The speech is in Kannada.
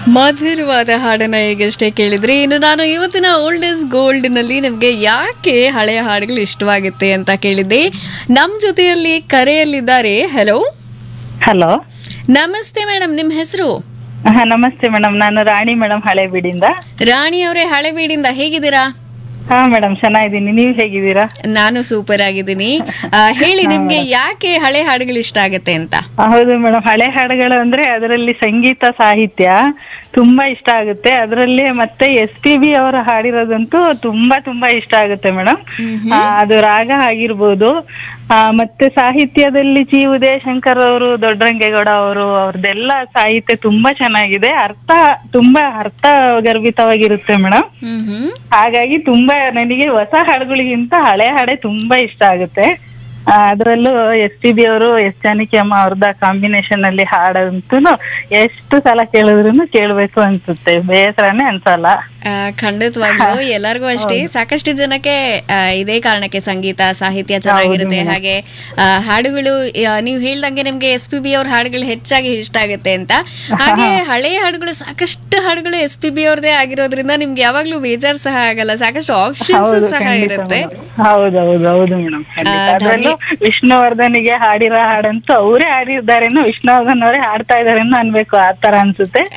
ಮಧುರವಾದ ಹಾಡನ್ನ ಈಗಷ್ಟೇ ಕೇಳಿದ್ರಿ ಇನ್ನು ನಾನು ಇವತ್ತಿನ ಓಲ್ಡ್ ಇಸ್ ಗೋಲ್ಡ್ ನಲ್ಲಿ ನಿಮ್ಗೆ ಯಾಕೆ ಹಳೆಯ ಹಾಡುಗಳು ಇಷ್ಟವಾಗುತ್ತೆ ಅಂತ ಕೇಳಿದ್ದೆ ನಮ್ ಜೊತೆಯಲ್ಲಿ ಕರೆಯಲ್ಲಿದ್ದಾರೆ ಹಲೋ ಹಲೋ ನಮಸ್ತೆ ಮೇಡಮ್ ನಿಮ್ ಹೆಸರು ಹಾ ನಮಸ್ತೆ ಮೇಡಮ್ ನಾನು ರಾಣಿ ಮೇಡಮ್ ಹಳೇಬೀಡಿಂದ ರಾಣಿ ಅವರೇ ಹಳೆಬೀಡಿಂದ ಹೇಗಿದ್ದೀರಾ ಹಾ ಮೇಡಮ್ ಚೆನ್ನಾಗಿದ್ದೀನಿ ನೀವು ಹೇಗಿದ್ದೀರಾ ನಾನು ಸೂಪರ್ ಆಗಿದ್ದೀನಿ ಆ, ಹೇಳಿ ನಿಮ್ಗೆ ಯಾಕೆ ಹಳೆ ಹಾಡುಗಳು ಇಷ್ಟ ಆಗುತ್ತೆ ಅಂತ ಹೌದು ಮೇಡಮ್ ಹಳೆ ಹಾಡುಗಳು ಅಂದ್ರೆ ಅದರಲ್ಲಿ ಸಂಗೀತ ಸಾಹಿತ್ಯ ತುಂಬಾ ಇಷ್ಟ ಆಗುತ್ತೆ ಅದರಲ್ಲಿ ಮತ್ತೆ ಎಸ್ ಪಿ ಬಿ ಅವರು ಹಾಡಿರೋದಂತೂ ತುಂಬಾ ತುಂಬಾ ಇಷ್ಟ ಆಗುತ್ತೆ ಮೇಡಮ್ ಅದು ರಾಗ ಆಗಿರ್ಬೋದು ಆ, ಮತ್ತೆ ಸಾಹಿತ್ಯದಲ್ಲಿ ಚಿ ಉದಯಶಂಕರ್ ಅವರು ದೊಡ್ಡರಂಗೇಗೌಡ ಅವರು ಅವ್ರದ್ದೆಲ್ಲ ಸಾಹಿತ್ಯ ತುಂಬಾ ಚೆನ್ನಾಗಿದೆ ಅರ್ಥ ತುಂಬಾ ಅರ್ಥ ಗರ್ಭಿತವಾಗಿರುತ್ತೆ ಮೇಡಮ್ ಹ್ಮ್ ಹ್ಮ್ ಹಾಗಾಗಿ ತುಂಬಾ ನನಗೆ ಹೊಸ ಹಾಡುಗಳಿಗಿಂತ ಹಳೆ ಹಾಡೆ ತುಂಬಾ ಇಷ್ಟ ಆಗುತ್ತೆ ಆ, ಅದ್ರಲ್ಲೂ ಎಸ್ ಪಿ ಬಿ ಅವರು ಎಸ್ ಜಾನಕಿ ಅಮ್ಮ ಅವ್ರದ ಕಾಂಬಿನೇಷನ್ ಅಲ್ಲಿ ಹಾಡಂತೂ ಎಷ್ಟು ಸಲ ಕೇಳಿದ್ರು ಕೇಳ್ಬೇಕು ಅನ್ಸುತ್ತೆ ಬೇಸರನೇ ಅನ್ಸಲ್ಲ ಆ, ಖಂಡಿತವಾಗ್ಲೂ ಎಲ್ಲರಿಗೂ ಅಷ್ಟೇ ಸಾಕಷ್ಟು ಜನಕ್ಕೆ ಆ, ಇದೇ ಕಾರಣಕ್ಕೆ ಸಂಗೀತ ಸಾಹಿತ್ಯ ಚೆನ್ನಾಗಿರುತ್ತೆ ಹಾಗೆ ಆ, ಹಾಡುಗಳು ಆ, ನೀವು ಹೇಳ್ದಂಗೆ ನಿಮ್ಗೆ ಎಸ್ ಪಿ ಬಿ ಅವ್ರ ಹಾಡುಗಳು ಹೆಚ್ಚಾಗಿ ಇಷ್ಟ ಆಗುತ್ತೆ ಅಂತ ಹಾಗೆ ಹಳೆಯ ಹಾಡುಗಳು ಸಾಕಷ್ಟು ಹಾಡುಗಳು ಎಸ್ ಪಿ ಬಿ ಅವ್ರದೇ ಆಗಿರೋದ್ರಿಂದ ನಿಮ್ಗೆ ಯಾವಾಗ್ಲೂ ಬೇಜಾರ್ ಸಹ ಆಗಲ್ಲ ಸಾಕಷ್ಟು ಆಪ್ಷನ್ಸ್ ಹೌದು ಸಹ ಖಂಡಿತ ಇರುತ್ತೆ madam. ಹೌದೌದು ಹೌದು ಮೇಡಮ್ ಆ, ಅದ್ರಲ್ಲೂ ವಿಷ್ಣುವರ್ಧನಿಗೆ ಹಾಡಿರೋ ಹಾಡಂತೂ ಅವರೇ ಹಾಡಿದ್ದಾರೇನೋ ವಿಷ್ಣುವರ್ಧನ್ ಅವರೇ ಹಾಡ್ತಾ ಇದಾರೇನೋ ಅನ್ಬೇಕು ಆ ತರ ಅನ್ಸುತ್ತೆ